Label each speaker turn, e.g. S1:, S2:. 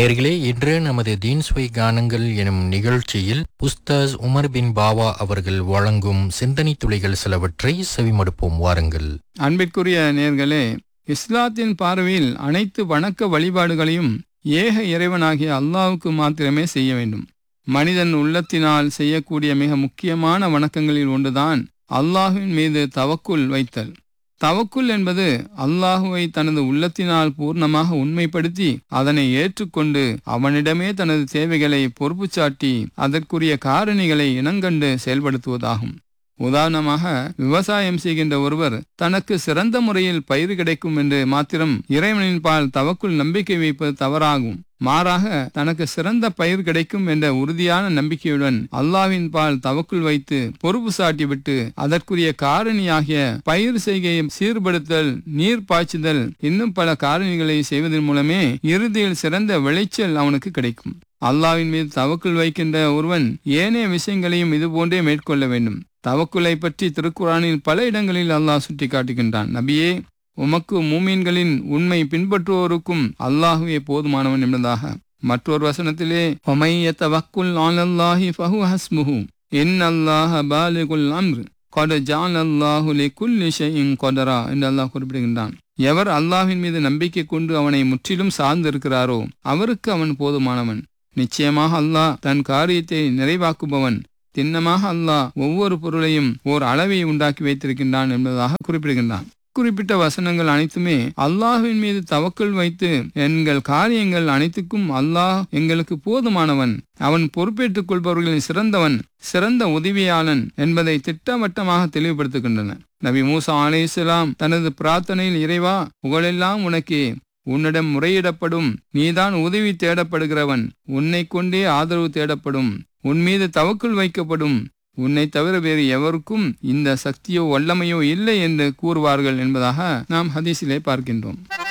S1: நேயர்களே இன்று நமது தீன்ஸ்வை கானங்கள் எனும் நிகழ்ச்சியில் உஸ்தாஸ் உமர் பின் பாவா அவர்கள் வழங்கும் சிந்தனை துளிகள் சிலவற்றை செவிமடுப்போம் வாருங்கள்
S2: அன்பிற்குரிய நேர்களே இஸ்லாத்தின் பார்வையில் அனைத்து வணக்க வழிபாடுகளையும் ஏக இறைவனாகிய அல்லாஹ்வுக்கு மாத்திரமே செய்ய வேண்டும் மனிதன் உள்ளத்தினால் செய்யக்கூடிய மிக முக்கியமான வணக்கங்களில் ஒன்றுதான் அல்லாஹ்வின் மீது தவக்குல் வைத்தல் தவக்குல் என்பது அல்லாஹுவை தனது உள்ளத்தினால் பூர்ணமாக உண்மைப்படுத்தி அதனை ஏற்றுக்கொண்டு அவனிடமே தனது தேவைகளை பொறுப்பு சாட்டி அதற்குரிய காரணிகளை இனங்கண்டு செயல்படுத்துவதாகும் உதாரணமாக விவசாயம் செய்கின்ற ஒருவர் தனக்கு சிறந்த முறையில் பயிர் கிடைக்கும் என்று மாத்திரம் இறைவனின் பால் தவக்குள் நம்பிக்கை வைப்பது தவறாகும் மாறாக தனக்கு சிறந்த பயிர் கிடைக்கும் என்ற உறுதியான நம்பிக்கையுடன் அல்லாவின் பால் தவக்குள் வைத்து பொறுப்பு சாட்டிவிட்டு அதற்குரிய காரணியாகிய பயிர் செய்கையை சீர்படுத்தல் நீர் பாய்ச்சுதல் இன்னும் பல காரணிகளை செய்வதன் மூலமே இறுதியில் சிறந்த விளைச்சல் அவனுக்கு கிடைக்கும் அல்லாவின் மீது தவக்குள் வைக்கின்ற ஒருவன் ஏனைய விஷயங்களையும் இதுபோன்றே மேற்கொள்ள வேண்டும் தவக்குலை பற்றி திருக்குறானில் பல இடங்களில் அல்லாஹ் சுட்டி காட்டுகின்றான் நபியே உமக்கு மூமீன்களின் உண்மை பின்பற்றுவோருக்கும் அல்லாஹுவே போதுமானவன் என்பதாக மற்றொரு வசனத்திலே ஒமைய வக்குல் ஆனல்லாஹி ஃபஹு ஹஸ்முஹு இன் அல்லாஹ பாலிகுல் அம்ர் கொட ஜான் அல்லாஹு குல்லி ஷைஇன் கொடரா என்று அல்லாஹ் குறிப்பிடுகின்றான் எவர் அல்லாஹ்வின் மீது நம்பிக்கை கொண்டு அவனை முற்றிலும் சார்ந்திருக்கிறாரோ அவருக்கு அவன் போதுமானவன் நிச்சயமாக அல்லாஹ் தன் காரியத்தை நிறைவாக்குபவன் திண்ணமாக அல்லாஹ் ஒவ்வொரு பொருளையும் ஓர் அளவை உண்டாக்கி வைத்திருக்கின்றான் என்பதாக குறிப்பிடுகின்றான் குறிப்பிட்ட வசனங்கள் அனைத்துமே அல்லாஹ்வின் மீது தவக்கல் வைத்து எங்கள் காரியங்கள் அனைத்துக்கும் அல்லாஹ் எங்களுக்கு போதுமானவன் அவன் பொறுப்பேற்றுக் கொள்பவர்களின் சிறந்தவன் சிறந்த உதவியாளன் என்பதை திட்டவட்டமாக தெளிவுபடுத்துகின்றன நபி மூசா அலைஹிஸ்ஸலாம் தனது பிரார்த்தனையில் இறைவா புகழெல்லாம் உனக்கே உன்னிடம் முறையிடப்படும் நீதான் உதவி தேடப்படுகிறவன் உன்னை கொண்டே ஆதரவு தேடப்படும் உன் மீது தவக்குள் வைக்கப்படும் உன்னை தவிர வேறு எவருக்கும் இந்த சக்தியோ வல்லமையோ இல்லை என்று கூறுவார்கள் என்பதாக நாம் ஹதீஸிலே பார்க்கின்றோம்